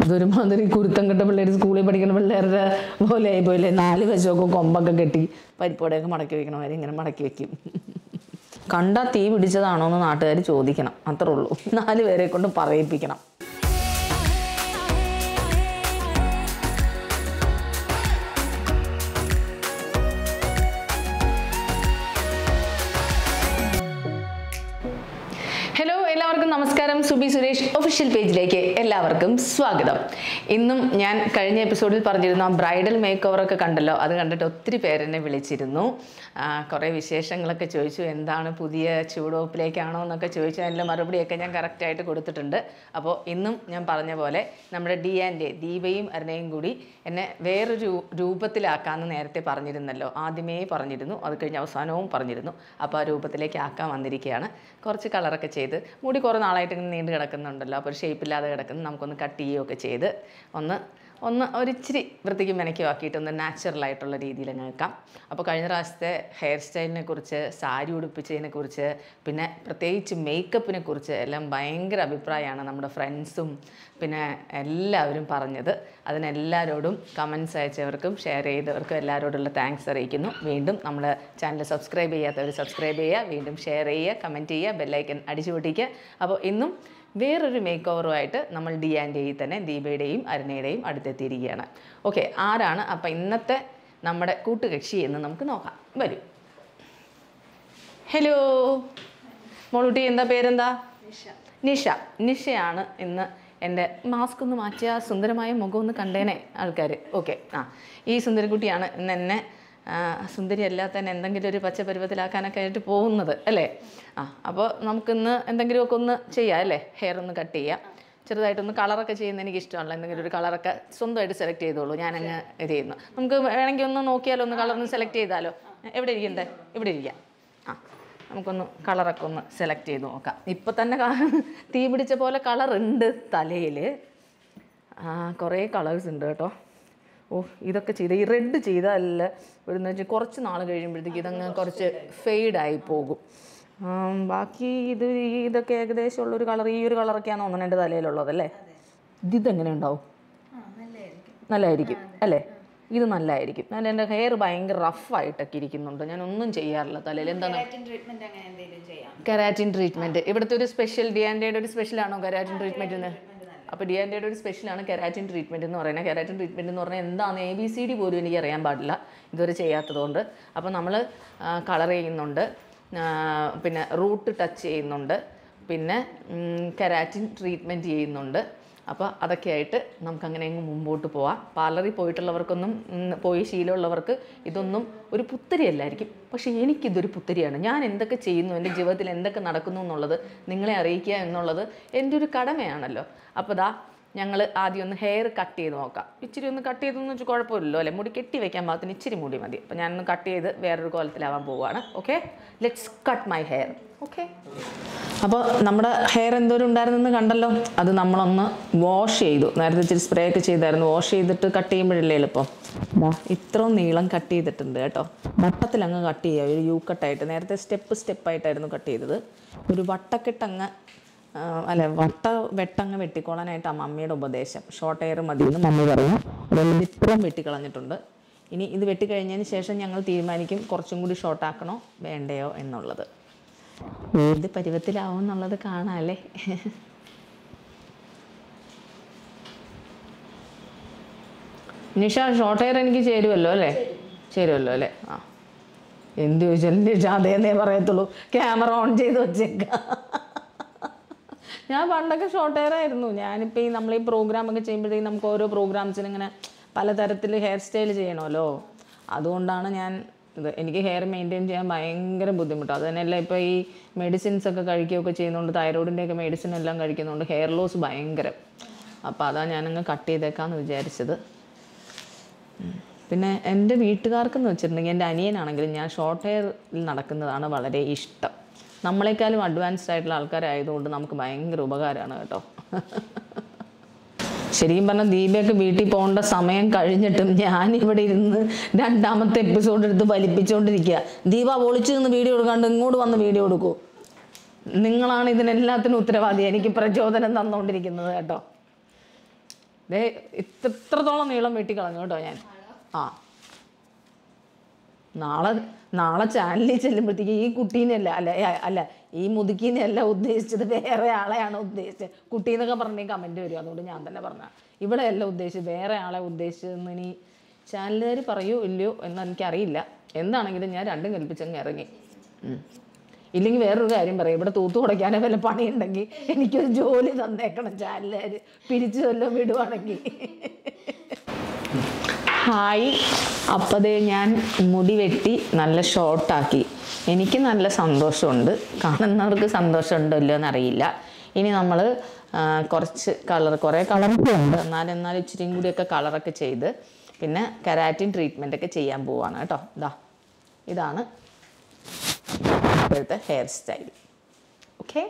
ഇതൊരുമാതിരി കുരുത്തം കെട്ട പിള്ളേർ സ്കൂളിൽ പഠിക്കുന്ന പിള്ളേരുടെ പോലെ ആയിപ്പോയില്ലേ നാല് വശമൊക്കെ കൊമ്പൊക്കെ കെട്ടി പരിപ്പോടെയൊക്കെ മടക്കി വെക്കണ മാതിരി ഇങ്ങനെ മടക്കി വെക്കും കണ്ടാ തീ പിടിച്ചതാണോ എന്ന് നാട്ടുകാർ ചോദിക്കണം അത്രേ ഉള്ളൂ നാല് പേരെ കൊണ്ട് പറയിപ്പിക്കണം ഹലോ എല്ലാവർക്കും നമസ്കാരം സുബി സുരേഷ് ഒഫീഷ്യൽ പേജിലേക്ക് എല്ലാവർക്കും സ്വാഗതം ഇന്നും ഞാൻ കഴിഞ്ഞ എപ്പിസോഡിൽ പറഞ്ഞിരുന്നു ആ ബ്രൈഡൽ മേക്ക് ഓവറൊക്കെ കണ്ടല്ലോ അത് കണ്ടിട്ട് ഒത്തിരി പേരെന്നെ വിളിച്ചിരുന്നു ആ, കുറേ വിശേഷങ്ങളൊക്കെ ചോദിച്ചു എന്താണ് പുതിയ ചൂടോപ്പിലേക്കാണോ എന്നൊക്കെ ചോദിച്ചു അതിൻ്റെ മറുപടിയൊക്കെ ഞാൻ കറക്റ്റായിട്ട് കൊടുത്തിട്ടുണ്ട് അപ്പോൾ ഇന്നും ഞാൻ പറഞ്ഞ പോലെ നമ്മുടെ ഡി ആൻഡ് ദീപയും അരുണയും കൂടി എന്നെ വേറൊരു രൂ- രൂപത്തിലാക്കാമെന്ന് നേരത്തെ പറഞ്ഞിരുന്നല്ലോ ആദ്യമേ പറഞ്ഞിരുന്നു അത് കഴിഞ്ഞ് അവസാനവും പറഞ്ഞിരുന്നു അപ്പോൾ ആ രൂപത്തിലേക്ക് ആക്കാൻ വന്നിരിക്കുകയാണ് കുറച്ച് കളറൊക്കെ ചെയ്ത് മുടി കുറേ നാളായിട്ട് ഇങ്ങനെ നീണ്ട് കിടക്കുന്നുണ്ടല്ലോ അപ്പോൾ ഒരു ഷേപ്പില്ലാതെ കിടക്കുന്നു നമുക്കൊന്ന് കട്ട് ചെയ്യുകയൊക്കെ ചെയ്ത് ഒന്ന് ഒന്ന് ഒരിച്ചിരി വൃത്തിക്ക് മെനക്കും ആക്കിയിട്ട് ഒന്ന് നാച്ചുറൽ ആയിട്ടുള്ള രീതിയിൽ അങ്ങ് വെക്കാം അപ്പോൾ കഴിഞ്ഞ പ്രാവശ്യത്തെ ഹെയർ സ്റ്റൈലിനെ കുറിച്ച് സാരി ഉടുപ്പിച്ചതിനെ കുറിച്ച് പിന്നെ പ്രത്യേകിച്ച് മേക്കപ്പിനെ കുറിച്ച് എല്ലാം ഭയങ്കര അഭിപ്രായമാണ് നമ്മുടെ ഫ്രണ്ട്സും പിന്നെ എല്ലാവരും പറഞ്ഞത് അതിനെല്ലാവരോടും കമൻസ് അയച്ചവർക്കും ഷെയർ ചെയ്തവർക്കും എല്ലാവരോടുള്ള താങ്ക്സ് അറിയിക്കുന്നു വീണ്ടും നമ്മുടെ ചാനൽ സബ്സ്ക്രൈബ് ചെയ്യാത്തവർ സബ്സ്ക്രൈബ് ചെയ്യുക വീണ്ടും ഷെയർ ചെയ്യുക കമൻറ്റ് ചെയ്യുക ബെല്ലൈക്കൻ അടിച്ചു പൊട്ടിക്കുക അപ്പോൾ ഇന്നും വേറൊരു മേക്ക് ഓവറുമായിട്ട് നമ്മൾ ഡി ആൻഡ് എയിൽ തന്നെ ദീപയുടെയും അരുണയുടെയും അടുത്തെത്തിയിരിക്കുകയാണ് ഓക്കെ ആരാണ് അപ്പം ഇന്നത്തെ നമ്മുടെ കൂട്ടുകക്ഷി എന്ന് നമുക്ക് നോക്കാം വരൂ ഹലോ മോളൂട്ടി എന്താ പേരെന്താ നിഷ നിഷയാണ് ഇന്ന് എൻ്റെ മാസ്ക് ഒന്ന് മാറ്റിയ ആ സുന്ദരമായ മുഖം ഒന്ന് കണ്ടേനെ ആൾക്കാർ ഓക്കെ ആ ഈ സുന്ദരക്കുട്ടിയാണ് ഇന്ന് എന്നെ ആ, സുന്ദരി അല്ലാത്ത തന്നെ എന്തെങ്കിലും ഒരു പച്ച പരുവത്തിലാക്കാനൊക്കെ ആയിട്ട് പോകുന്നത് അല്ലേ ആ അപ്പോൾ നമുക്കിന്ന് എന്തെങ്കിലുമൊക്കെ ഒന്ന് ചെയ്യാം അല്ലേ ഹെയർ ഒന്ന് കട്ട് ചെയ്യാം ചെറുതായിട്ടൊന്ന് കളറൊക്കെ ചെയ്യുന്ന എനിക്ക് ഇഷ്ടമല്ല എന്തെങ്കിലും ഒരു കളറൊക്കെ സ്വന്തമായിട്ട് സെലക്ട് ചെയ്തോളൂ ഞാനങ്ങ് ഇത് ചെയ്യുന്നു നമുക്ക് വേണമെങ്കിൽ ഒന്ന് നോക്കിയാലോ ഒന്ന് കളർ ഒന്ന് സെലക്ട് ചെയ്താലോ എവിടെ ഇരിക്കണ്ടേ ഇവിടെ ഇരിക്കാം ആ നമുക്കൊന്ന് കളറൊക്കെ ഒന്ന് സെലക്ട് ചെയ്ത് നോക്കാം ഇപ്പം തന്നെ കാ- തീ പിടിച്ച പോലെ കളർ ഉണ്ട് തലയിൽ കുറേ കളേഴ്സ് ഉണ്ട് കേട്ടോ ഓ ഇതൊക്കെ ചെയ്ത് ഈ റെഡ് ചെയ്താലല്ല ഒരു വെച്ചാൽ കുറച്ച് നാൾ കഴിയുമ്പോഴത്തേക്ക് ഇതങ്ങ് കുറച്ച് ഫെയ്ഡായി പോകും ആം, ബാക്കി ഇത് ഈ ഇതൊക്കെ ഏകദേശം ഉള്ളൊരു കളർ ഈ ഒരു കളറൊക്കെയാണ് തോന്നുന്നത് എൻ്റെ തലയിലുള്ളതല്ലേ ഇതെങ്ങനെ ഉണ്ടാവും നല്ലതായിരിക്കും അല്ലേ ഇത് നല്ലതായിരിക്കും ഞാൻ എൻ്റെ ഹെയർ ഭയങ്കര റഫായിട്ടൊക്കെ ഇരിക്കുന്നുണ്ട് ഞാൻ ഒന്നും ചെയ്യാറില്ല തലയിൽ എന്താണ് ട്രീറ്റ്മെന്റ് അങ്ങനെ എന്തെങ്കിലും ചെയ്യാം കരാറ്റിൻ ട്രീറ്റ്മെൻറ്റ് ഇവിടുത്തെ ഒരു സ്പെഷ്യൽ ഡിയാൻഡയുടെ ഒരു സ്പെഷ്യലാണോ കരാറ്റിൻ ട്രീറ്റ്മെൻറ്റ് എന്ന് അപ്പോൾ ഡിയാൻഡയുടെ ഒരു സ്പെഷ്യലാണ് കരാറ്റിൻ ട്രീറ്റ്മെൻറ്റ് എന്ന് പറയുന്നത് കരാറ്റിൻ ട്രീറ്റ്മെൻറ്റ് എന്ന് പറഞ്ഞാൽ എന്താണ് എ ബി സി ഡി പോലും എനിക്ക് അറിയാൻ പാടില്ല ഇതുവരെ ചെയ്യാത്തതുകൊണ്ട് അപ്പോൾ നമ്മൾ കളർ ചെയ്യുന്നുണ്ട് ആ, പിന്നെ റൂട്ട് ടച്ച് ചെയ്യുന്നുണ്ട് പിന്നെ കരാറ്റിൻ ട്രീറ്റ്മെൻറ്റ് ചെയ്യുന്നുണ്ട് അപ്പോൾ അതൊക്കെ ആയിട്ട് നമുക്ക് അങ്ങനെ അങ്ങ് മുമ്പോട്ട് പോവാം പാർലറിൽ പോയിട്ടുള്ളവർക്കൊന്നും ഉം, പോയി ശീലമുള്ളവർക്ക് ഇതൊന്നും ഒരു പുത്തരിയല്ലായിരിക്കും പക്ഷേ എനിക്കിതൊരു പുത്തരിയാണ് ഞാൻ എന്തൊക്കെ ചെയ്യുന്നു എൻ്റെ ജീവിതത്തിൽ എന്തൊക്കെ നടക്കുന്നു എന്നുള്ളത് നിങ്ങളെ അറിയിക്കുക എന്നുള്ളത് എൻ്റെ ഒരു കടമയാണല്ലോ അപ്പോൾ ദാ ഞങ്ങൾ ആദ്യം ഒന്ന് ഹെയർ കട്ട് ചെയ്ത് നോക്കാം ഇച്ചിരി ഒന്ന് കട്ട് ചെയ്തെന്ന് വെച്ചാൽ കുഴപ്പമില്ലല്ലോ അല്ലേ മുടി കെട്ടി വെക്കാൻ പാകത്തിന് ഇച്ചിരി മുടി മതി അപ്പോൾ ഞാനൊന്ന് കട്ട് ചെയ്ത് വേറൊരു കോലത്തിലാവാൻ പോവുകയാണ് okay let's cut my hair okay അപ്പോൾ നമ്മുടെ ഹെയർ എന്തോരം ഉണ്ടായിരുന്നെന്ന് കണ്ടല്ലോ അത് നമ്മളൊന്ന് വാഷ് ചെയ്തു നേരത്തെ ഇച്ചിരി സ്പ്രേ ഒക്കെ ചെയ്തായിരുന്നു വാഷ് ചെയ്തിട്ട് കട്ട് ചെയ്യുമ്പോഴല്ലേ എളുപ്പം ദാ ഇത്രയും നീളം കട്ട് ചെയ്തിട്ടുണ്ട് കേട്ടോ വട്ടത്തിൽ അങ്ങ് കട്ട് ചെയ്യുക ഒരു യൂ കട്ടായിട്ട് നേരത്തെ സ്റ്റെപ്പ് സ്റ്റെപ്പായിട്ടായിരുന്നു കട്ട് ചെയ്തത് ഒരു വട്ടക്കെട്ടങ്ങ് ആ, അല്ല വട്ട വെട്ടങ്ങ് വെട്ടിക്കോളാനായിട്ട് ആ മമ്മിയുടെ ഉപദേശം ഷോർട്ട് ഹെയർ മതി എന്ന് മമ്മി പറഞ്ഞു അതുകൊണ്ട് ഇത്രയും വെട്ടിക്കളഞ്ഞിട്ടുണ്ട് ഇനി ഇത് വെട്ടിക്കഴിഞ്ഞതിന് ശേഷം ഞങ്ങൾ തീരുമാനിക്കും കുറച്ചും കൂടി ഷോർട്ട് ആക്കണോ വേണ്ടയോ എന്നുള്ളത് ഏത് പരുവത്തിലാവും എന്നുള്ളത് കാണാമല്ലേ നിഷ ഷോർട്ട് ഹെയർ എനിക്ക് ചേരുമല്ലോ അല്ലേ ചേരുമല്ലോ അല്ലേ ആ എന്ത് ചോദിച്ചാലും നിഷ അതേന്നേ പറയത്തുള്ളൂ ക്യാമറ ഓൺ ചെയ്ത് വെച്ചേക്കാം ഞാൻ പണ്ടൊക്കെ ഷോർട്ട് ഹെയർ ആയിരുന്നു ഞാനിപ്പോൾ ഈ നമ്മൾ ഈ പ്രോഗ്രാമൊക്കെ ചെയ്യുമ്പോഴത്തേക്കും നമുക്ക് ഓരോ പ്രോഗ്രാംസിന് ഇങ്ങനെ പലതരത്തിൽ ഹെയർ സ്റ്റൈൽ ചെയ്യണമല്ലോ അതുകൊണ്ടാണ് ഞാൻ ഇത് എനിക്ക് ഹെയർ മെയിൻറ്റെയിൻ ചെയ്യാൻ ഭയങ്കര ബുദ്ധിമുട്ടാണ് അത് തന്നെയല്ല ഇപ്പോൾ ഈ മെഡിസിൻസ് ഒക്കെ കഴിക്കുകയൊക്കെ ചെയ്യുന്നതുകൊണ്ട് തൈറോയിഡിൻ്റെയൊക്കെ മെഡിസിൻ എല്ലാം കഴിക്കുന്നതുകൊണ്ട് ഹെയർ ലോസ് ഭയങ്കരം അപ്പോൾ അതാണ് ഞാനങ്ങ് കട്ട് ചെയ്തേക്കാമെന്ന് വിചാരിച്ചത് ഉം. പിന്നെ എൻ്റെ വീട്ടുകാർക്കെന്ന് വെച്ചിട്ടുണ്ടെങ്കിൽ എൻ്റെ അനിയനാണെങ്കിലും ഞാൻ ഷോർട്ട് ഹെയറിൽ നടക്കുന്നതാണ് വളരെ ഇഷ്ടം നമ്മളെക്കാളും അഡ്വാൻസ്ഡ് ആയിട്ടുള്ള ആൾക്കാരായതുകൊണ്ട് നമുക്ക് ഭയങ്കര ഉപകാരമാണ് കേട്ടോ ശരിക്കും പറഞ്ഞാൽ ദീപയൊക്കെ വീട്ടിൽ പോകേണ്ട സമയം കഴിഞ്ഞിട്ടും ഞാൻ ഇവിടെ ഇരുന്ന് രണ്ടാമത്തെ എപ്പിസോഡ് എടുത്ത് വലിപ്പിച്ചുകൊണ്ടിരിക്കുക ദീപ ഒളിച്ചു നിന്ന് വീഡിയോ എടുക്കാണ്ട് ഇങ്ങോട്ട് വന്ന് വീഡിയോ എടുക്കൂ നിങ്ങളാണ് ഇതിനെല്ലാത്തിനും ഉത്തരവാദി എനിക്ക് പ്രചോദനം തന്നുകൊണ്ടിരിക്കുന്നത് കേട്ടോ ദേ ഇത്ര ഇത്രത്തോളം നീളം വെട്ടി കളഞ്ഞു കേട്ടോ ഞാൻ ആ നാളെ നാളെ ചാനലിൽ ചെല്ലുമ്പോഴത്തേക്ക് ഈ കുട്ടീനെയല്ല അല്ല ഏ, അല്ല ഈ മുതുക്കീനെയല്ല ഉദ്ദേശിച്ചത് വേറെ ആളെയാണ് ഉദ്ദേശിച്ചത് കുട്ടീന്നൊക്കെ പറഞ്ഞ് കമൻറ്റ് വരും അതുകൊണ്ട് ഞാൻ തന്നെ പറഞ്ഞ ഇവിടെ അല്ല ഉദ്ദേശിച്ചത് വേറെ ആളെ ഉദ്ദേശിച്ചതെന്ന് ഇനി ചാനലുകാർ പറയൂ ഇല്ലയോ എന്ന് എനിക്കറിയില്ല എന്താണെങ്കിലും ഞാൻ രണ്ടും കൽപ്പിച്ചങ്ങ് ഇറങ്ങി ഉം. ഇല്ലെങ്കിൽ വേറൊരു കാര്യം പറയാം ഇവിടെ തൂത്തു തുടയ്ക്കാനോ വല്ല പണിയുണ്ടെങ്കിൽ എനിക്കൊരു ജോലി തന്നേക്കണം ചാനലുകാർ പിരിച്ചു വല്ലതും വിടുവാണെങ്കിൽ ഹായ് അപ്പതേ ഞാൻ മുടി വെട്ടി നല്ല ഷോർട്ടാക്കി എനിക്ക് നല്ല സന്തോഷമുണ്ട് കാണുന്നവർക്ക് സന്തോഷമുണ്ടോ ഇല്ലയോ എന്നറിയില്ല ഇനി നമ്മൾ കുറച്ച് കളർ കുറേ കളറൊക്കെ ഉണ്ട് എന്നാലും എന്നാലും ഇച്ചിരിയും കൂടിയൊക്കെ കളറൊക്കെ ചെയ്ത് പിന്നെ കരാറ്റിൻ ട്രീറ്റ്മെൻ്റ് ഒക്കെ ചെയ്യാൻ പോവാണ് കേട്ടോ ഇതാ ഇതാണ് ഇപ്പോഴത്തെ ഹെയർ സ്റ്റൈൽ ഓക്കെ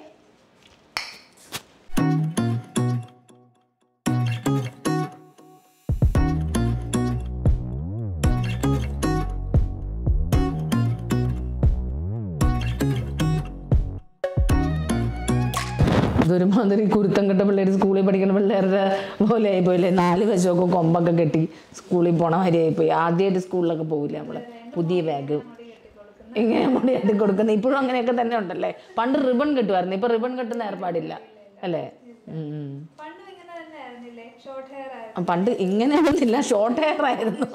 ഇതൊരുമാതിരി കുരുത്തം കെട്ട പിള്ളേർ സ്കൂളിൽ പഠിക്കുന്ന പിള്ളേരുടെ പോലെ ആയിപ്പോയില്ലേ നാല് വശമൊക്കെ കൊമ്പൊക്കെ കെട്ടി സ്കൂളിൽ പോണ മാതിരി ആയിപ്പോയി ആദ്യമായിട്ട് സ്കൂളിലൊക്കെ പോകില്ലേ നമ്മൾ പുതിയ ബാഗ് ഇങ്ങനെ മുടി കെട്ടി കൊടുക്കുന്നത് ഇപ്പോഴും അങ്ങനെയൊക്കെ തന്നെ ഉണ്ടല്ലേ പണ്ട് റിബൺ കെട്ടുമായിരുന്നു ഇപ്പൊ റിബൺ കെട്ടുന്ന ഏർപ്പാടില്ല അല്ലേ ഉം, ഉം. പണ്ടും ഇങ്ങനെ തന്നെ ആയിരുന്നില്ലേ ഷോർട്ട് ഹെയർ ആയിരുന്നു ആ, പണ്ട് ഇങ്ങനെയൊന്നുമില്ല ഷോർട്ട് ഹെയർ ആയിരുന്നു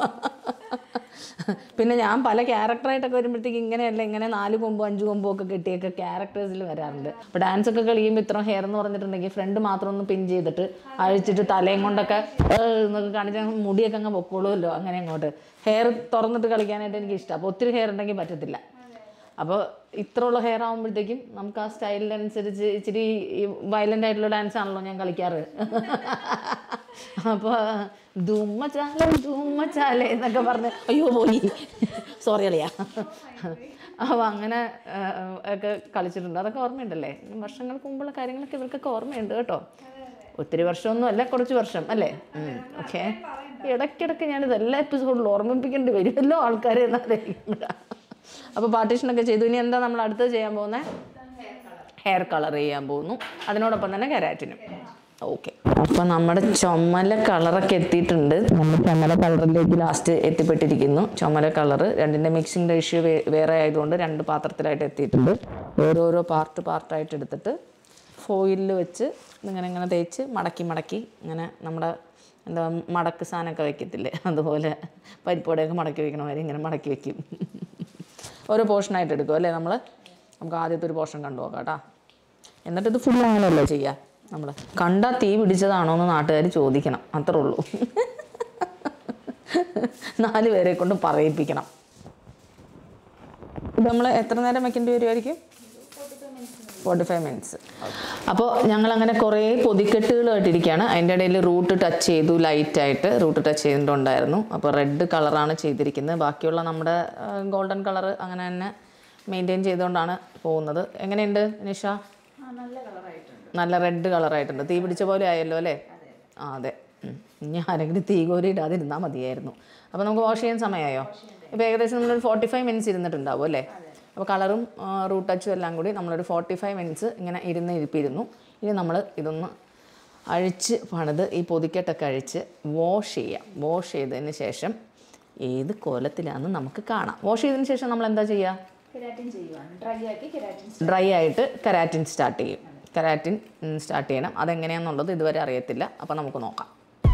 പിന്നെ ഞാൻ പല ക്യാരക്ടറായിട്ടൊക്കെ വരുമ്പോഴത്തേക്ക് ഇങ്ങനെയല്ല ഇങ്ങനെ നാല് കൊമ്പും അഞ്ച് കൊമ്പും ഒക്കെ കെട്ടിയൊക്കെ ക്യാരക്ടേഴ്സിൽ വരാറുണ്ട് അപ്പോൾ ഡാൻസ് ഒക്കെ കളിയുമ്പോൾ ഇത്ര ഹെയർ എന്ന് പറഞ്ഞിട്ടുണ്ടെങ്കിൽ ഫ്രണ്ട് മാത്രം ഒന്ന് പിൻ ചെയ്തിട്ട് അഴിച്ചിട്ട് തലയും കൊണ്ടൊക്കെ ഏഹ് എന്നൊക്കെ കാണിച്ചാൽ മുടിയൊക്കെ അങ്ങ് പൊക്കോളുമല്ലോ അങ്ങനെ അങ്ങോട്ട് ഹെയർ തുറന്നിട്ട് കളിക്കാനായിട്ട് എനിക്ക് ഇഷ്ടം അപ്പോൾ ഒത്തിരി ഹെയർ ഉണ്ടെങ്കിൽ പറ്റത്തില്ല അപ്പോൾ ഇത്രയുള്ള ഹെയർ ആകുമ്പോഴത്തേക്കും നമുക്ക് ആ സ്റ്റൈലിനനുസരിച്ച് ഇച്ചിരി വയലൻ്റ് ആയിട്ടുള്ള ഡാൻസ് ആണല്ലോ ഞാൻ കളിക്കാറ് അപ്പോൾ ധൂമ്മച്ചാല ധൂമ്മച്ചാല എന്നൊക്കെ പറഞ്ഞ് അയ്യോ പോയി സോറി അളിയാ അപ്പോൾ അങ്ങനെ ആ, ഒക്കെ കളിച്ചിട്ടുണ്ട് അതൊക്കെ ഓർമ്മയുണ്ടല്ലേ വർഷങ്ങൾക്ക് മുമ്പുള്ള കാര്യങ്ങളൊക്കെ ഇവർക്കൊക്കെ ഓർമ്മയുണ്ട് കേട്ടോ ഒത്തിരി വർഷമൊന്നും അല്ല കുറച്ച് വർഷം അല്ലേ ഓക്കെ ഇടയ്ക്കിടയ്ക്ക് ഞാനിത് എല്ലാ എപ്പിസോഡിലും ഓർമ്മിപ്പിക്കേണ്ടി വരുമല്ലോ ആൾക്കാരെ എന്നറിയില്ല അപ്പോൾ പാർട്ടീഷനൊക്കെ ചെയ്തു ഇനി എന്താ നമ്മൾ അടുത്തത് ചെയ്യാൻ പോകുന്നത് ഹെയർ കളർ ചെയ്യാൻ പോകുന്നു അതിനോടൊപ്പം തന്നെ കരാറ്റിനും ഓക്കെ അപ്പോൾ നമ്മുടെ ചുമല കളറൊക്കെ എത്തിയിട്ടുണ്ട് നമ്മൾ ചുമല കളറിലേക്ക് ലാസ്റ്റ് എത്തിപ്പെട്ടിരിക്കുന്നു ചുമല കളർ രണ്ടിൻ്റെ മിക്സിംഗ് റേഷ്യോ വേറെ ആയതുകൊണ്ട് രണ്ട് പാത്രത്തിലായിട്ട് എത്തിയിട്ടുണ്ട് ഓരോരോ പാർട്ട് പാർട്ടായിട്ട് എടുത്തിട്ട് ഫോയിലിൽ വെച്ച് ഇങ്ങനെ ഇങ്ങനെ തേച്ച് മടക്കി മടക്കി ഇങ്ങനെ നമ്മുടെ എന്താ മടക്ക് സാധനമൊക്കെ വെക്കത്തില്ലേ അതുപോലെ പരിപ്പോടെയൊക്കെ മടക്കി വെക്കണ മാതിരി ഇങ്ങനെ മടക്കി വെക്കും ഓരോ പോർഷനായിട്ട് എടുക്കും അല്ലേ നമ്മൾ നമുക്ക് ആദ്യത്തെ ഒരു പോർഷൻ കണ്ടു നോക്കാം കേട്ടോ എന്നിട്ട് ഇത് ഫുൾ ആണല്ലോ ചെയ്യുക നമ്മൾ കണ്ടാൽ തീ പിടിച്ചതാണോ എന്ന് നാട്ടുകാർ ചോദിക്കണം അത്രേ ഉള്ളൂ നാല് പേരെ കൊണ്ട് പറയിപ്പിക്കണം ഇത് നമ്മൾ എത്ര നേരം വെക്കേണ്ടി വരുമായിരിക്കും ഫോർട്ടി ഫൈവ് മിനിറ്റ്സ് അപ്പോൾ ഞങ്ങൾ അങ്ങനെ കുറേ പൊതിക്കെട്ടുകളായിട്ടിരിക്കുകയാണ് അതിൻ്റെ ഇടയിൽ റൂട്ട് ടച്ച് ചെയ്തു ലൈറ്റായിട്ട് റൂട്ട് ടച്ച് ചെയ്തിട്ടുണ്ടായിരുന്നു അപ്പോൾ റെഡ് കളറാണ് ചെയ്തിരിക്കുന്നത് ബാക്കിയുള്ള നമ്മുടെ ഗോൾഡൻ കളർ അങ്ങനെ തന്നെ മെയിൻറ്റെയിൻ ചെയ്തുകൊണ്ടാണ് പോകുന്നത് എങ്ങനെയുണ്ട് നിഷ നല്ല റെഡ് കളറായിട്ടുണ്ട് തീ പിടിച്ച പോലെ ആയല്ലോ അല്ലേ ആ അതെ ഉം. ഇനി ആരെങ്കിലും തീ കോരി ഇടാതിരുന്നാൽ മതിയായിരുന്നു അപ്പോൾ നമുക്ക് വാഷ് ചെയ്യാൻ സമയമായോ ഇപ്പോൾ ഏകദേശം നമ്മളൊരു ഫോർട്ടി ഫൈവ് മിനിറ്റ്സ് ഇരുന്നിട്ടുണ്ടാവും അല്ലേ അപ്പോൾ കളറും റൂട്ട് ടച്ചും എല്ലാം കൂടി നമ്മളൊരു ഫോർട്ടി ഫൈവ് മിനിറ്റ്സ് ഇങ്ങനെ ഇരുന്ന് ഇരിപ്പിരുന്നു ഇനി നമ്മൾ ഇതൊന്ന് അഴിച്ച് പണിത് ഈ പൊതിക്കെട്ടൊക്കെ അഴിച്ച് വാഷ് ചെയ്യാം വാഷ് ചെയ്തതിന് ശേഷം ഏത് കോലത്തിലാണെന്ന് നമുക്ക് കാണാം വാഷ് ചെയ്തതിന് ശേഷം നമ്മൾ എന്താ ചെയ്യുക കെരാറ്റിൻ ചെയ്യുവാണ് ഡ്രൈ ആക്കി കെരാറ്റിൻ ഡ്രൈ ആയിട്ട് കരാറ്റിൻ സ്റ്റാർട്ട് ചെയ്യും കരാറ്റിൻ സ്റ്റാർട്ട് ചെയ്യണം അതെങ്ങനെയാണെന്നുള്ളത് ഇതുവരെ അറിയത്തില്ല അപ്പോൾ നമുക്ക് നോക്കാം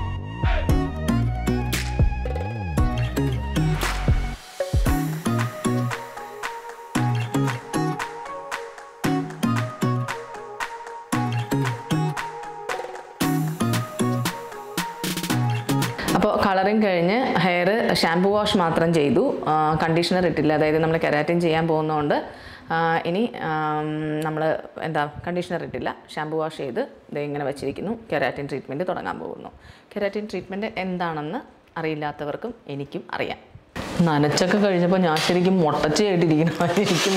അപ്പോൾ കളറിങ് കഴിഞ്ഞ് ഹെയർ ഷാംപൂ വാഷ് മാത്രം ചെയ്തു കണ്ടീഷണർ ഇട്ടില്ല അതായത് നമ്മൾ കെരാറ്റിൻ ചെയ്യാൻ പോകുന്നതുകൊണ്ട് ആ, ഇനി നമ്മൾ എന്താ കണ്ടീഷണർ ഇട്ടില്ല ഷാംപൂ വാഷ് ചെയ്ത് ഇത് ഇങ്ങനെ വെച്ചിരിക്കുന്നു കെരാറ്റിൻ ട്രീറ്റ്മെൻറ്റ് തുടങ്ങാൻ പോകുന്നു കെരാറ്റിൻ ട്രീറ്റ്മെൻറ്റ് എന്താണെന്ന് അറിയില്ലാത്തവർക്കും എനിക്കും അറിയാം നനച്ചൊക്കെ കഴിഞ്ഞപ്പോൾ ഞാൻ ശരിക്കും മുട്ടച്ചയായിട്ടിരിക്കണമായിരിക്കും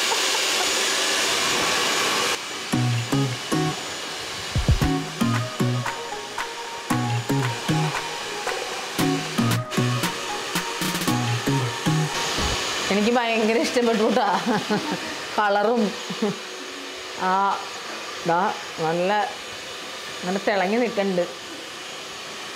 എനിക്ക് ഭയങ്കര ഇഷ്ടപ്പെട്ടു കേട്ടാ കളറും ആ ദാ നല്ല നല്ല തിളങ്ങി നിൽക്കുന്നുണ്ട്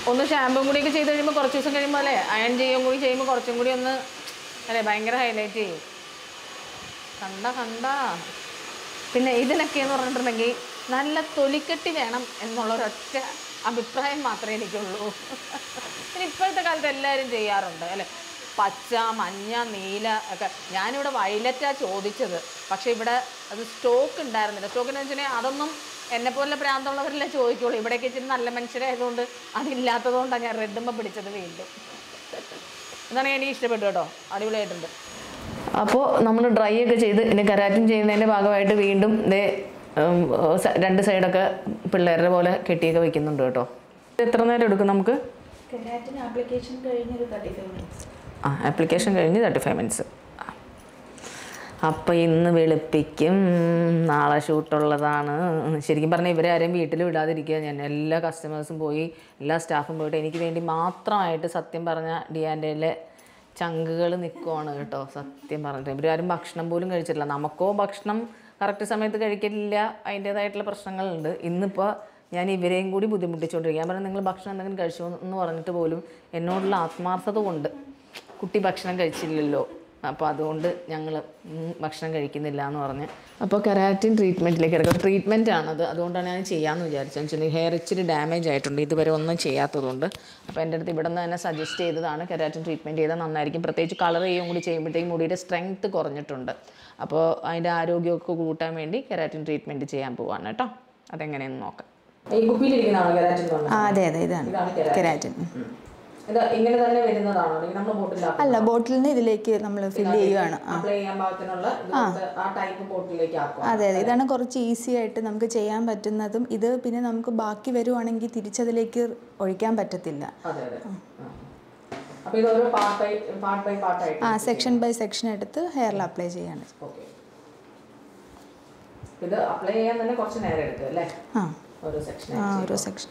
ഒന്ന് ഷാമ്പും കൂടിയൊക്കെ ചെയ്ത് കഴിയുമ്പോൾ കുറച്ച് ദിവസം കഴിയുമ്പോൾ അല്ലേ അയൺ ചെയ്യും കൂടി ചെയ്യുമ്പോൾ കുറച്ചും കൂടി ഒന്ന് അല്ലേ ഭയങ്കര ഹൈലൈറ്റ് ചെയ്യും കണ്ട കണ്ട പിന്നെ ഇതിനൊക്കെ എന്ന് പറഞ്ഞിട്ടുണ്ടെങ്കിൽ നല്ല തൊലിക്കെട്ടി വേണം എന്നുള്ളൊരൊറ്റ അഭിപ്രായം മാത്രമേ എനിക്കുള്ളൂ പിന്നെ ഇപ്പോഴത്തെ കാലത്ത് എല്ലാവരും ചെയ്യാറുണ്ട് അല്ലേ പച്ച മഞ്ഞ നീല ഒക്കെ ഞാനിവിടെ വയലറ്റാ ചോദിച്ചത് പക്ഷേ ഇവിടെ അത് സ്റ്റോക്ക് ഉണ്ടായിരുന്നില്ല സ്റ്റോക്ക് എന്ന് വെച്ചിട്ടുണ്ടെങ്കിൽ അതൊന്നും എന്നെ പോലെ പ്രാന്തമുള്ളവരെല്ലാം ചോദിക്കുള്ളൂ ഇവിടേക്ക് ഇച്ചിരി നല്ല മനുഷ്യരായതുകൊണ്ട് അതില്ലാത്തതുകൊണ്ടാണ് ഞാൻ റെഡുമ്പോൾ പിടിച്ചത് വീണ്ടും എന്നാണ് എനിക്ക് ഇഷ്ടപ്പെട്ടു കേട്ടോ അടിപൊളിയായിട്ടുണ്ട് അപ്പോൾ നമ്മൾ ഡ്രൈ ഒക്കെ ചെയ്ത് ഇനി കരാറ്റിൻ ചെയ്യുന്നതിൻ്റെ ഭാഗമായിട്ട് വീണ്ടും ദേ ഉം, സ- രണ്ട് സൈഡൊക്കെ പിള്ളേരുടെ പോലെ കെട്ടിയൊക്കെ വെക്കുന്നുണ്ട് കേട്ടോ ഇത് എത്ര നേരം എടുക്കും നമുക്ക് കെരാറ്റിൻ ആപ്ലിക്കേഷൻ കഴിഞ്ഞൊരു തേർട്ടി ഫൈവ് മിനിറ്റ്സ് ആ ആപ്ലിക്കേഷൻ കഴിഞ്ഞ് തേർട്ടി ഫൈവ് മിനിറ്റ്സ് അപ്പോൾ ഇന്ന് വെളുപ്പിക്കും നാളെ ഷൂട്ടുള്ളതാണ് ശരിക്കും പറഞ്ഞാൽ ഇവരെ ആരെയും വീട്ടിൽ വിടാതിരിക്കുക ഞാൻ എല്ലാ കസ്റ്റമേഴ്സും പോയി എല്ലാ സ്റ്റാഫും പോയിട്ട് എനിക്ക് വേണ്ടി മാത്രമായിട്ട് സത്യം പറഞ്ഞ ഡിയാൻഡയിലെ ചങ്കുകൾ നിൽക്കുവാണ് കേട്ടോ സത്യം പറഞ്ഞിട്ട് ഇവരാരും ഭക്ഷണം പോലും കഴിച്ചിട്ടില്ല നമുക്കോ ഭക്ഷണം കറക്റ്റ് സമയത്ത് കഴിക്കലില്ല അതിൻ്റേതായിട്ടുള്ള പ്രശ്നങ്ങളുണ്ട് ഇന്നിപ്പോൾ ഞാൻ ഇവരെയും കൂടി ബുദ്ധിമുട്ടിച്ചുകൊണ്ടിരിക്കുക ഞാൻ പറഞ്ഞു നിങ്ങൾ ഭക്ഷണം എന്തെങ്കിലും കഴിച്ചോ എന്ന് പറഞ്ഞിട്ട് പോലും എന്നോടുള്ള ആത്മാർത്ഥത കൊണ്ട് കുട്ടി ഭക്ഷണം കഴിച്ചില്ലല്ലോ അപ്പോൾ അതുകൊണ്ട് ഞങ്ങൾ ഭക്ഷണം കഴിക്കുന്നില്ല എന്ന് പറഞ്ഞ് അപ്പോൾ കെരാറ്റിൻ ട്രീറ്റ്മെൻറ്റിലേക്ക് ഇറക്കും ട്രീറ്റ്മെൻറ്റ് ആണത് അതുകൊണ്ടാണ് ഞാൻ ചെയ്യാമെന്ന് വിചാരിച്ചത് വെച്ചിട്ടുണ്ടെങ്കിൽ ഹെയർ ഇച്ചിരി ഡാമേജ് ആയിട്ടുണ്ട് ഇതുവരെ ഒന്നും ചെയ്യാത്തതുകൊണ്ട് അപ്പോൾ എൻ്റെ അടുത്ത് ഇവിടെ നിന്ന് തന്നെ സജസ്റ്റ് ചെയ്തതാണ് കെരാറ്റിൻ ട്രീറ്റ്മെൻറ്റ് ചെയ്താൽ നന്നായിരിക്കും പ്രത്യേകിച്ച് കളർ ചെയ്യും കൂടി ചെയ്യുമ്പോഴത്തേക്കും മുടിയുടെ സ്ട്രെങ്ത് കുറഞ്ഞിട്ടുണ്ട് അപ്പോൾ അതിൻ്റെ ആരോഗ്യമൊക്കെ കൂട്ടാൻ വേണ്ടി കെരാറ്റിൻ ട്രീറ്റ്മെൻറ്റ് ചെയ്യാൻ പോവാണ് കേട്ടോ അതെങ്ങനെയെന്ന് നോക്കാം ഈ കുപ്പിയിലിരിക്കുന്നതാണോ കെരാറ്റിൻ എന്ന് ആ അതെ അതെ ഇതാണ് ഇതാണ് keratin. കെരാറ്റിൻ ഇത് ഇങ്ങനെ തന്നെ വരുന്നതാണോ അല്ലെങ്കിൽ നമ്മൾ ബോട്ടിലാക്കും അല്ല ബോട്ടിൽ നിന്ന് ഇതിലേക്ക് നമ്മൾ ഫില്ല് ചെയ്യുകയാണ് ആ അപ്ലൈ ചെയ്യാൻ പാകത്തിനുള്ള ഇതുപോലത്തെ ആ ടൈപ്പ് ബോട്ടിലേക്ക് ആക്കുക അതെ അതെ ഇതാണ് കുറച്ച് ഈസി ആയിട്ട് നമുക്ക് ചെയ്യാൻ പറ്റുന്നതും ഇത് പിന്നെ നമുക്ക് ബാക്കി വരുവാണെങ്കിൽ തിരിച്ചതിലേക്ക് ഒഴിക്കാൻ പറ്റത്തില്ല അതെ അതെ അപ്പൊ ഇത് ഓരോ പാർട്ടായി പാർട്ട് ബൈ പാർട്ടായിട്ട് ആ സെക്ഷൻ ബൈ സെക്ഷൻ എടുത്ത് ഹെയറിൽ അപ്ലൈ ചെയ്യാണ് ഓക്കെ ഇത് അപ്ലൈ ചെയ്യാൻ തന്നെ കുറച്ച് നേരം എടുക്കും അല്ലേ ആ ഓരോ സെക്ഷൻ ആ ഓരോ സെക്ഷൻ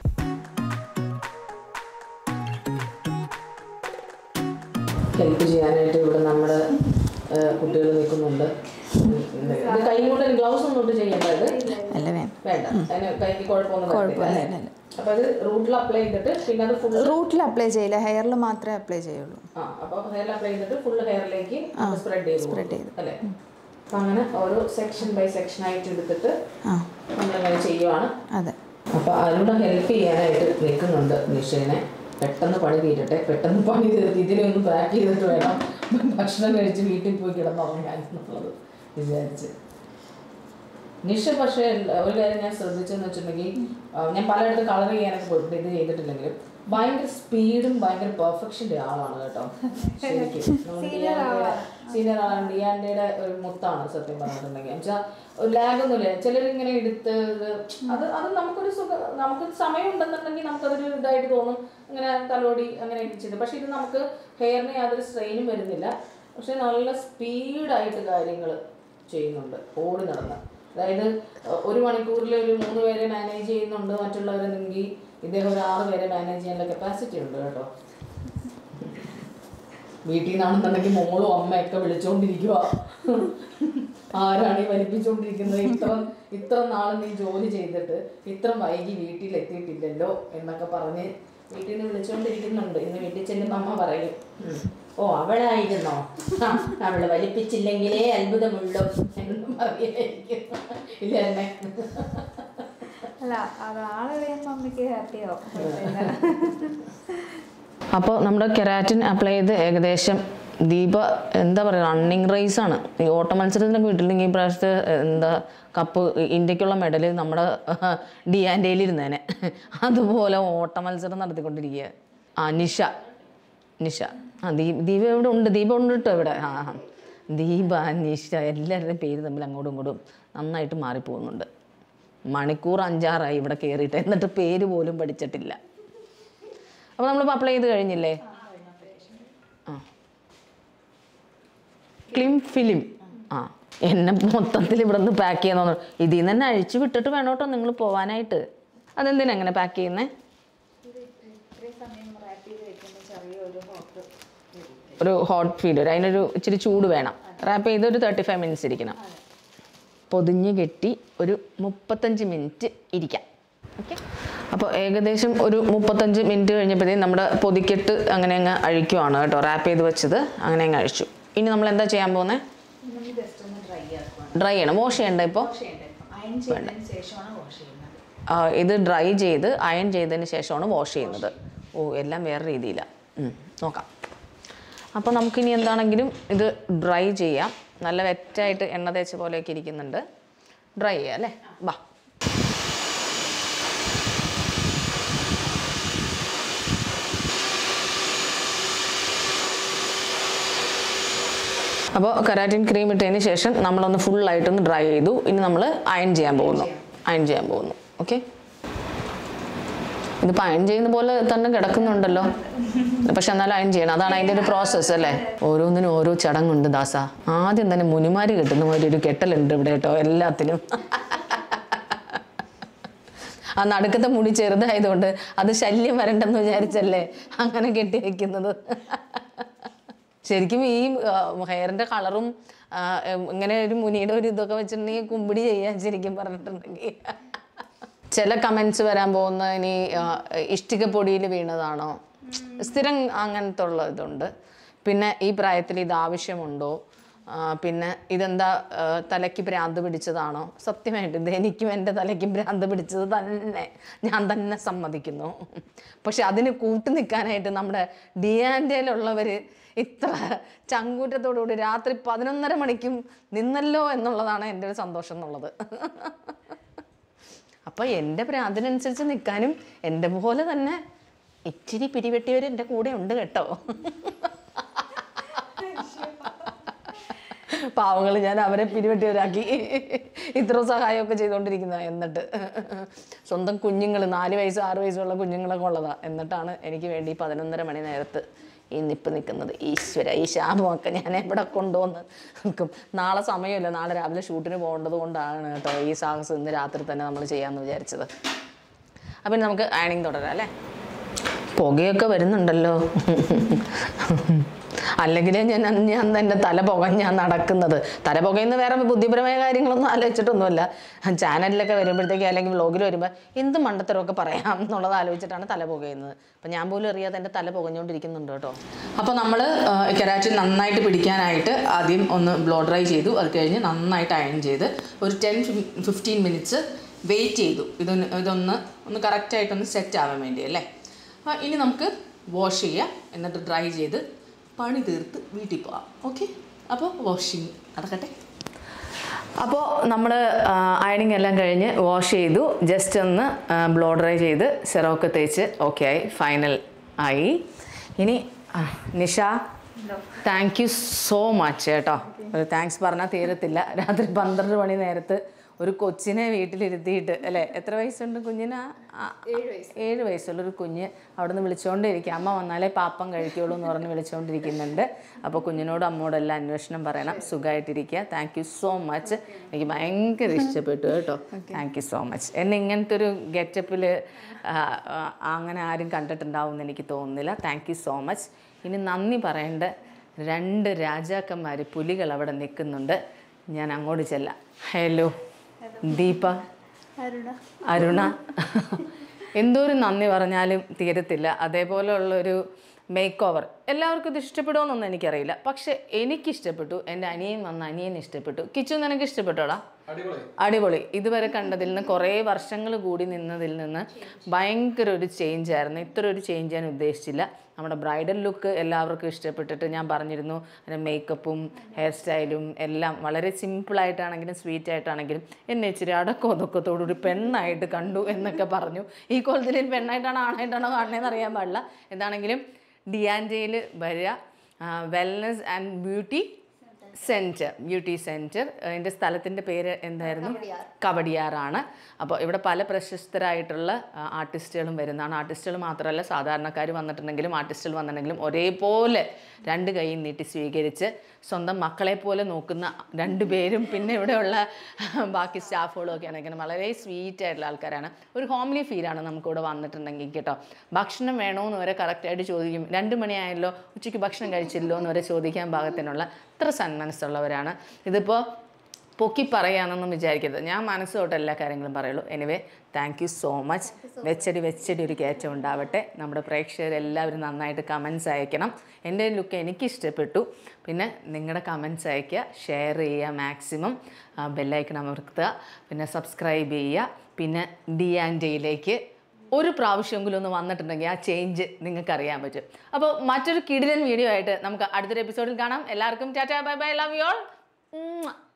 ഹെൽപ്പ് ചെയ്യാനായിട്ട് ഇവിടെ നമ്മുടെ കുട്ടികൾ നിൽക്കുന്നുണ്ട് ഇത് കൈ കൊണ്ട് ഗ്ലൗസ് ഒന്നും ഇട്ട് ചെയ്യേണ്ട ഇത് അല്ല വേണം വേണ്ട അതിന് കൈക്ക് കുഴപ്പമൊന്നും കുഴപ്പമില്ല, വരത്തില്ല ഇല്ല, അല്ലേ? ഇല്ല. അപ്പൊ അത് റൂട്ടിൽ അപ്ലൈ ചെയ്തിട്ട് പിന്നെ അത് ഫുൾ റൂട്ടിൽ അപ്ലൈ ചെയ്യില്ല ഹെയറിൽ മാത്രമേ അപ്ലൈ ചെയ്യുള്ളൂ ആ അപ്പോൾ ഹെയർ അപ്ലൈ ചെയ്തിട്ട് ഫുൾ ഹെയറിലേക്ക് സ്പ്രെഡ് ചെയ്ത് spread കൊടുക്കും. ചെയ്ത്. അല്ലേ അപ്പം അങ്ങനെ ഓരോ സെക്ഷൻ ബൈ സെക്ഷൻ ആയിട്ട് എടുത്തിട്ട് ആ നമ്മളിങ്ങനെ ചെയ്യുവാണ് അതെ അപ്പോൾ അതിലൂടെ ഹെൽപ്പ് ചെയ്യാനായിട്ട് നിൽക്കുന്നുണ്ട് നിഷേനെ പെട്ടെന്ന് പണി തീരട്ടെ പെട്ടെന്ന് പണി തീർത്ത് ഇതിനെ ഒന്ന് പാക്ക് ചെയ്തിട്ട് വേണം ഭക്ഷണം കഴിച്ച് വീട്ടിൽ പോയി കിടന്നുറങ്ങാൻ എന്നുള്ളത് വിചാരിച്ച് നിഷ പക്ഷേ ഒരു കാര്യം ഞാൻ ശ്രദ്ധിച്ചെന്ന് വെച്ചിട്ടുണ്ടെങ്കിൽ ആ, ഞാൻ പലയിടത്തും കളർ ചെയ്യാനൊക്കെ പോയിട്ടുണ്ട് ഇത് ചെയ്തിട്ടില്ലെങ്കിലും ഭയങ്കര സ്പീഡും ഭയങ്കര പെർഫെക്ഷൻ്റെ ആളാണ് കേട്ടോ ശരിക്കും സീനിയർ ആളാണ് ഡിയാൻഡയുടെ ഒരു മുത്താണ് സത്യം പറഞ്ഞിട്ടുണ്ടെങ്കിൽ വെച്ചാൽ ലാഗൊന്നുമില്ല ചിലരിങ്ങനെ എടുത്ത് ഇത് അത് അത് നമുക്കൊരു സുഖം നമുക്ക് സമയം ഉണ്ടെന്നുണ്ടെങ്കിൽ നമുക്കതൊരു ഇതായിട്ട് തോന്നും ഇങ്ങനെ തലോടി അങ്ങനെ ചെയ്ത് പക്ഷെ ഇത് നമുക്ക് ഹെയറിന് യാതൊരു സ്ട്രെയിനും വരുന്നില്ല പക്ഷെ നല്ല സ്പീഡായിട്ട് കാര്യങ്ങൾ ചെയ്യുന്നുണ്ട് ഓടി നടന്ന് അതായത് അഹ് ഒരു മണിക്കൂറിൽ ഒരു മൂന്ന് പേരെ മാനേജ് ചെയ്യുന്നുണ്ട് മറ്റുള്ളവരെന്നെങ്കിൽ ഇദ്ദേഹം ഒരു ആറ് പേരെ മാനേജ് ചെയ്യാനുള്ള കപ്പാസിറ്റി ഉണ്ട് കേട്ടോ വീട്ടിൽ നിന്നാണെന്നുണ്ടെങ്കിൽ മോളും അമ്മയൊക്കെ വിളിച്ചോണ്ടിരിക്കുക ആരാണ് ഈ വലിപ്പിച്ചുകൊണ്ടിരിക്കുന്നത് ഇത്ര ഇത്ര നാൾ നീ ജോലി ചെയ്തിട്ട് ഇത്ര വൈകി വീട്ടിൽ എത്തിയിട്ടില്ലല്ലോ എന്നൊക്കെ പറഞ്ഞ് വീട്ടിൽ നിന്ന് വിളിച്ചോണ്ടിരിക്കുന്നുണ്ട് ഇന്ന് വീട്ടിൽ ചെല്ലുമ്പോൾ അമ്മ പറയും "ഉം, ഓ അവളായിരുന്നോ ആ, അവള് വലിപ്പിച്ചില്ലെങ്കിലേ അത്ഭുതമുള്ളൂ എന്ന് പറയായിരിക്കും ഇല്ല എന്നെ അല്ല അത് ആള് കഴിയുമ്പോൾ അമ്മയ്ക്ക് ഹാപ്പിയാവും അപ്പോൾ നമ്മുടെ കെരാറ്റിൻ അപ്ലൈ ചെയ്ത് ഏകദേശം ദീപ എന്താ പറയുക റണ്ണിങ് റേസ് ആണ് ഈ ഓട്ട മത്സരത്തിനൊക്കെ വീട്ടിലെങ്കിൽ ഈ പ്രാവശ്യത്തെ എന്താ കപ്പ് ഇന്ത്യക്കുള്ള മെഡൽ നമ്മുടെ ഡിയാൻഡയിൽ ഇരുന്നേനെ അതുപോലെ ഓട്ട മത്സരം നടത്തിക്കൊണ്ടിരിക്കുക ആ നിഷ നിഷ ആ ദീപ ദീപ ഇവിടെ ഉണ്ട് ദീപ ഉണ്ട് കേട്ടോ ഇവിടെ ആ ആ. ദീപ നിഷ എല്ലാവരുടെയും പേര് തമ്മിൽ അങ്ങോട്ടും ഇങ്ങോട്ടും നന്നായിട്ട് മാറിപ്പോകുന്നുണ്ട് മണിക്കൂർ അഞ്ചാറായി ഇവിടെ കയറിയിട്ട് എന്നിട്ട് പേര് പോലും പഠിച്ചിട്ടില്ല അപ്പോൾ നമ്മളിപ്പോൾ അപ്ലൈ ചെയ്ത് കഴിഞ്ഞില്ലേ ആ ക്ലിം ഫിലിം ആ എന്നെ മൊത്തത്തിൽ ഇവിടെ നിന്ന് പാക്ക് ചെയ്യാൻ തോന്നുന്നു ഇതിൽ നിന്ന് തന്നെ അഴിച്ചു വിട്ടിട്ട് വേണം കേട്ടോ നിങ്ങൾ പോവാനായിട്ട് അതെന്തിനാ അങ്ങനെ പാക്ക് ചെയ്യുന്നത് ഇത്രയും സമയം റാപ്പ് ചെയ്ത് വെക്കുമ്പോൾ ചെറിയൊരു ഹോട്ട് ഒരു ഹോട്ട് ഫീഡ് വരും അതിനൊരു ഇച്ചിരി ചൂട് വേണം റാപ്പ് ചെയ്ത് ഒരു തേർട്ടി ഫൈവ് മിനിറ്റ്സ് ഇരിക്കണം പൊതിഞ്ഞ് കെട്ടി ഒരു മുപ്പത്തഞ്ച് മിനിറ്റ് ഇരിക്കാം ഓക്കെ അപ്പോൾ ഏകദേശം ഒരു മുപ്പത്തഞ്ച് മിനിറ്റ് കഴിഞ്ഞപ്പോഴത്തേക്കും നമ്മുടെ പൊതിക്കെട്ട് അങ്ങനെ അങ്ങ് അഴിക്കുവാണ് കേട്ടോ റാപ്പ് ചെയ്ത് വെച്ചത് അങ്ങനെ അങ്ങ് അഴിച്ചു ഇനി നമ്മൾ എന്താ ചെയ്യാൻ പോകുന്നത് നമുക്ക് ജസ്റ്റ് ഒന്ന് ഡ്രൈ ആക്കുക ഡ്രൈ ചെയ്യണം വാഷ് ചെയ്യണ്ട ഇപ്പോൾ അയൺ ചെയ്തതിന് ശേഷമാണ് വാഷ് ചെയ്യുന്നത് ആ, ഇത് ഡ്രൈ ചെയ്ത് അയൺ ചെയ്തതിന് ശേഷമാണ് വാഷ് ചെയ്യുന്നത് ഓ എല്ലാം വേറെ രീതിയിലാണ് നോക്കാം അപ്പോൾ നമുക്കിനി എന്താണെങ്കിലും ഇത് ഡ്രൈ ചെയ്യാം നല്ല വെറ്റായിട്ട് എണ്ണ തേച്ച പോലെയൊക്കെ ഇരിക്കുന്നുണ്ട് ഡ്രൈ ചെയ്യാം അല്ലേ ബാ അപ്പോൾ കരാറ്റിൻ ക്രീം ഇട്ടതിന് ശേഷം നമ്മളൊന്ന് ഫുള്ളായിട്ടൊന്ന് ഡ്രൈ ചെയ്തു ഇനി നമ്മൾ അയൺ ചെയ്യാൻ പോകുന്നു അയൺ ചെയ്യാൻ പോകുന്നു ഓക്കെ ഇതിപ്പോൾ അയൺ ചെയ്യുന്ന പോലെ തന്നെ കിടക്കുന്നുണ്ടല്ലോ പക്ഷെ എന്നാലും അയൺ ചെയ്യണം അതാണ് അതിൻ്റെ ഒരു പ്രോസസ്സ് അല്ലേ ഓരോന്നിനും ഓരോ ചടങ്ങുണ്ട് ദാസ ആദ്യം തന്നെ മുനിമാര് കെട്ടുന്ന പോലെ ഒരു കെട്ടലുണ്ട് ഇവിടെ കേട്ടോ എല്ലാത്തിനും ആ നടുക്കത്തെ മുടി ചെറുതായതുകൊണ്ട് അത് ശല്യം വരണ്ടെന്ന് വിചാരിച്ചല്ലേ അങ്ങനെ കെട്ടി വെക്കുന്നത് ശരിക്കും ഈ ഹെയറിൻ്റെ കളറും ഇങ്ങനെ ഒരു മുനിയുടെ ഒരു ഇതൊക്കെ വെച്ചിട്ടുണ്ടെങ്കിൽ കുമ്പിടി ചെയ്യാൻ ശരിക്കും പറഞ്ഞിട്ടുണ്ടെങ്കിൽ ചില കമൻസ് വരാൻ പോകുന്ന ഇനി ആ, ഇഷ്ടിക പൊടിയിൽ വീണതാണോ സ്ഥിരം അങ്ങനത്തെ ഉള്ള ഇതുണ്ട് പിന്നെ ഈ പ്രായത്തിൽ ഇത് ആവശ്യമുണ്ടോ ആ, പിന്നെ ഇതെന്താ ആ, തലയ്ക്ക് ഭ്രാന്ത് പിടിച്ചതാണോ സത്യമായിട്ട് ഇത് എനിക്കും എൻ്റെ തലയ്ക്ക് ഭ്രാന്ത് പിടിച്ചത് തന്നെ ഞാൻ തന്നെ സമ്മതിക്കുന്നു പക്ഷെ അതിന് കൂട്ടു നിൽക്കാനായിട്ട് നമ്മുടെ ഡിയാൻഡയിലുള്ളവർ ഇത്ര ചങ്കൂറ്റത്തോടുകൂടി രാത്രി പതിനൊന്നര മണിക്കും നിന്നല്ലോ എന്നുള്ളതാണ് എൻ്റെ ഒരു സന്തോഷം എന്നുള്ളത് അപ്പോൾ എൻ്റെ പ്രാന്തിനനുസരിച്ച് നിൽക്കാനും എൻ്റെ പോലെ തന്നെ ഇച്ചിരി പിരിവെട്ടിയവർ എൻ്റെ കൂടെ ഉണ്ട് കേട്ടോ പാവങ്ങൾ ഞാൻ അവരെ പിരിവെട്ടിയവരാക്കി ഇത്ര സഹായമൊക്കെ ചെയ്തുകൊണ്ടിരിക്കുന്ന എന്നിട്ട് സ്വന്തം കുഞ്ഞുങ്ങൾ നാല് വയസ്സ് ആറ് വയസ്സുള്ള കുഞ്ഞുങ്ങളൊക്കെ ഉള്ളതാ എന്നിട്ടാണ് എനിക്ക് വേണ്ടി ഈ പതിനൊന്നര മണി നേരത്ത് ഈ നിപ്പ് നിൽക്കുന്നത് ഈശ്വര ഈ ശാപമൊക്കെ ഞാൻ എവിടെ കൊണ്ടുവന്ന് നിൽക്കും നാളെ സമയമില്ല നാളെ രാവിലെ ഷൂട്ടിന് പോകേണ്ടത് കൊണ്ടാണ് കേട്ടോ ഈ സാഹസം ഇന്ന് രാത്രി തന്നെ നമ്മൾ ചെയ്യാമെന്ന് വിചാരിച്ചത് അപ്പം ഇനി നമുക്ക് അയണിങ് തുടരാം അല്ലേ പുകയൊക്കെ വരുന്നുണ്ടല്ലോ അല്ലെങ്കിൽ ഞാൻ ഞാൻ എൻ്റെ തല പുകഞ്ഞാണ് നടക്കുന്നത് തല പുകയുന്ന വേറെ ബുദ്ധിപരമായ കാര്യങ്ങളൊന്നും ആലോചിച്ചിട്ടൊന്നുമല്ല ചാനലിലൊക്കെ വരുമ്പോഴത്തേക്ക് അല്ലെങ്കിൽ വ്ളോഗിൽ വരുമ്പോൾ എന്ത് മണ്ടത്തരമൊക്കെ പറയാം എന്നുള്ളത് ആലോചിച്ചിട്ടാണ് തല പുകയുന്നത് അപ്പം ഞാൻ പോലും അറിയാതെ എൻ്റെ തല പുകഞ്ഞുകൊണ്ടിരിക്കുന്നുണ്ട് കേട്ടോ അപ്പോൾ നമ്മൾ കെരാച്ചി നന്നായിട്ട് പിടിക്കാനായിട്ട് ആദ്യം ഒന്ന് ബ്ലോ ഡ്രൈ ചെയ്തു അത് കഴിഞ്ഞ് നന്നായിട്ട് അയൺ ചെയ്ത് ഒരു ടെൻ ഫിഫ്റ്റീൻ മിനിറ്റ്സ് വെയിറ്റ് ചെയ്തു ഇതൊന്ന് ഇതൊന്ന് ഒന്ന് കറക്റ്റായിട്ടൊന്ന് സെറ്റ് ആവാൻ വേണ്ടി അല്ലേ ആ, ഇനി നമുക്ക് വാഷ് ചെയ്യാം എന്നിട്ട് ഡ്രൈ ചെയ്ത് പണി തീർത്ത് വീട്ടിൽ പോവാം ഓക്കെ അപ്പോൾ വാഷിങ് നടക്കട്ടെ അപ്പോൾ നമ്മൾ അയണിങ് എല്ലാം കഴിഞ്ഞ് വാഷ് ചെയ്തു ജസ്റ്റ് ഒന്ന് ബ്ലോ ഡ്രൈ ചെയ്ത് സിറമൊക്കെ തേച്ച് ഓക്കെ ആയി ഫൈനൽ ആയി ഇനി ആ, Nisha thank you so much കേട്ടോ ഒരു താങ്ക്സ് പറഞ്ഞാൽ തീരത്തില്ല രാത്രി പന്ത്രണ്ട് മണി നേരത്ത് ഒരു കൊച്ചിനെ വീട്ടിലിരുത്തിയിട്ട് അല്ലേ എത്ര വയസ്സുണ്ട് കുഞ്ഞിന് ആ, ഏഴ് വയസ്സുള്ള ഒരു കുഞ്ഞ് അവിടെ നിന്ന് വിളിച്ചുകൊണ്ടിരിക്കുക അമ്മ വന്നാലേ പാപ്പം കഴിക്കുള്ളൂ എന്ന് പറഞ്ഞ് വിളിച്ചുകൊണ്ടിരിക്കുന്നുണ്ട് അപ്പോൾ കുഞ്ഞിനോടും അമ്മോടും എല്ലാം അന്വേഷണം പറയണം സുഖമായിട്ടിരിക്കുക താങ്ക് യു സോ മച്ച് എനിക്ക് ഭയങ്കര ഇഷ്ടപ്പെട്ടു കേട്ടോ താങ്ക് യു സോ മച്ച് എന്നെ ഇങ്ങനത്തെ ഒരു ഗെറ്റപ്പിൽ അങ്ങനെ ആരും കണ്ടിട്ടുണ്ടാവും എന്ന് എനിക്ക് തോന്നുന്നില്ല താങ്ക് യു സോ മച്ച് ഇനി നന്ദി പറയേണ്ട രണ്ട് രാജാക്കന്മാർ പുലികൾ അവിടെ നിൽക്കുന്നുണ്ട് ഞാൻ അങ്ങോട്ട് ചെല്ലാം ഹലോ ദീപ അരുണ അരുണ എന്തോരം നന്ദി പറഞ്ഞാലും തീരത്തില്ല അതേപോലെയുള്ളൊരു മേക്ക് ഓവർ എല്ലാവർക്കും ഇത് ഇഷ്ടപ്പെടുമോന്നൊന്നും എനിക്കറിയില്ല പക്ഷെ എനിക്ക് ഇഷ്ടപ്പെട്ടു എൻ്റെ അനിയൻ വന്ന അനിയൻ ഇഷ്ടപ്പെട്ടു കിച്ചു നിനക്ക് ഇഷ്ടപ്പെട്ടോടാ അടിപൊളി ഇതുവരെ കണ്ടതിൽ നിന്ന് കുറേ വർഷങ്ങൾ കൂടി നിന്നതിൽ നിന്ന് ഭയങ്കര ഒരു ചേഞ്ച് ആയിരുന്നു ഇത്ര ഒരു ചേഞ്ച് ഞാൻ ഉദ്ദേശിച്ചില്ല നമ്മുടെ ബ്രൈഡൽ ലുക്ക് എല്ലാവർക്കും ഇഷ്ടപ്പെട്ടിട്ട് ഞാൻ പറഞ്ഞിരുന്നു അതിൻ്റെ മേക്കപ്പും ഹെയർ സ്റ്റൈലും എല്ലാം വളരെ സിമ്പിളായിട്ടാണെങ്കിലും സ്വീറ്റ് ആയിട്ടാണെങ്കിലും എന്നെ ഇച്ചിരി അടക്കം ഒതുക്കത്തോടുകൂടി പെണ്ണായിട്ട് കണ്ടു എന്നൊക്കെ പറഞ്ഞു ഈ കോലത്തിൽ പെണ്ണായിട്ടാണോ ആണായിട്ടാണോ കാണുന്നതെന്ന് അറിയാൻ പാടില്ല എന്താണെങ്കിലും ഡിയാൻഡയിൽ വരിക wellness and beauty centre beauty centre അതിൻ്റെ സ്ഥലത്തിൻ്റെ പേര് എന്തായിരുന്നു കവടിയാറാണ് അപ്പോൾ ഇവിടെ പല പ്രശസ്തരായിട്ടുള്ള ആ, ആർട്ടിസ്റ്റുകളും വരുന്നതാണ് ആർട്ടിസ്റ്റുകൾ മാത്രമല്ല സാധാരണക്കാർ വന്നിട്ടുണ്ടെങ്കിലും ആർട്ടിസ്റ്റുകൾ വന്നിട്ടുണ്ടെങ്കിലും ഒരേപോലെ രണ്ട് കൈയും നീട്ടി സ്വീകരിച്ച് സ്വന്തം മക്കളെ പോലെ നോക്കുന്ന രണ്ട് പേരും പിന്നെ ഇവിടെയുള്ള ബാക്കി സ്റ്റാഫുകളും ഒക്കെ ആണെങ്കിലും വളരെ സ്വീറ്റ് ആയിട്ടുള്ള ആൾക്കാരാണ് ഒരു ഹോംലി ഫീലാണ് നമുക്കിവിടെ വന്നിട്ടുണ്ടെങ്കിൽ കേട്ടോ ഭക്ഷണം വേണമെന്ന് വരെ കറക്റ്റായിട്ട് ചോദിക്കും രണ്ട് മണിയായല്ലോ ഉച്ചയ്ക്ക് ഭക്ഷണം കഴിച്ചില്ലോ എന്ന് വരെ ചോദിക്കാൻ പാകത്തിനുള്ള അത്ര സന്മനസ്സുള്ളവരാണ് ഇതിപ്പോൾ പൊക്കി പറയാമെന്നൊന്നും വിചാരിക്കരുത് ഞാൻ മനസ്സോട്ട് എല്ലാ കാര്യങ്ങളും പറയുള്ളൂ anyway thank you so much വെച്ചടി വെച്ചടി ഒരു കയറ്റം ഉണ്ടാവട്ടെ നമ്മുടെ പ്രേക്ഷകരെല്ലാവരും നന്നായിട്ട് കമൻസ് അയക്കണം എൻ്റെ ലുക്ക് എനിക്ക് ഇഷ്ടപ്പെട്ടു പിന്നെ നിങ്ങളുടെ കമൻസ് അയയ്ക്കുക ഷെയർ ചെയ്യുക മാക്സിമം ബെല്ലൈക്കൺ അമർത്തുക പിന്നെ സബ്സ്ക്രൈബ് ചെയ്യുക പിന്നെ ഡി ആൻഡ് ഡിയിലേക്ക് ഒരു പ്രാവശ്യമെങ്കിലും ഒന്ന് വന്നിട്ടുണ്ടെങ്കിൽ ആ ചേഞ്ച് നിങ്ങൾക്ക് അറിയാൻ പറ്റും അപ്പോൾ മറ്റൊരു കിടിലൻ വീഡിയോ ആയിട്ട് നമുക്ക് അടുത്തൊരു എപ്പിസോഡിൽ കാണാം എല്ലാവർക്കും tata bye bye love you all